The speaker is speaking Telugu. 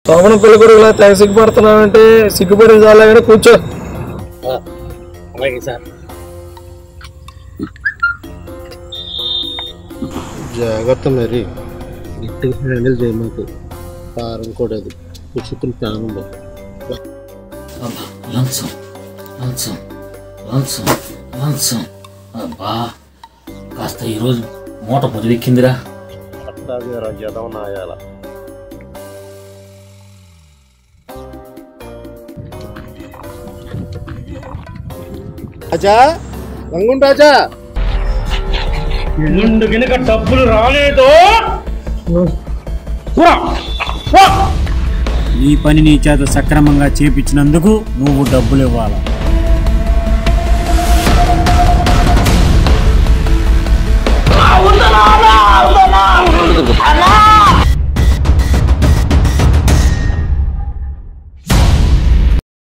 సోమన పిల్ల కూడా ఇలా తెగ సిగ్గుపడుతున్నావంటే సిగ్గుపడి చాలా కానీ కూర్చో అలాగే సార్ జాగ్రత్త మరి గట్టిగా హ్యాండిల్ చేయమాకు కారం కూడా అది పుచ్చుకుని ప్రాణంలో లంచం లంచం లంచం లంచం అబ్బా కాస్త ఈరోజు మూట పొదివెక్కిందిరా అట్టాగే జదం నాయాల రాజా రంగుం రాజా ముందు గినక డబ్బులు రాలేదు ఈ పని నీ చేత సక్రమంగా చేపించినందుకు నువ్వు డబ్బులు ఇవ్వాలి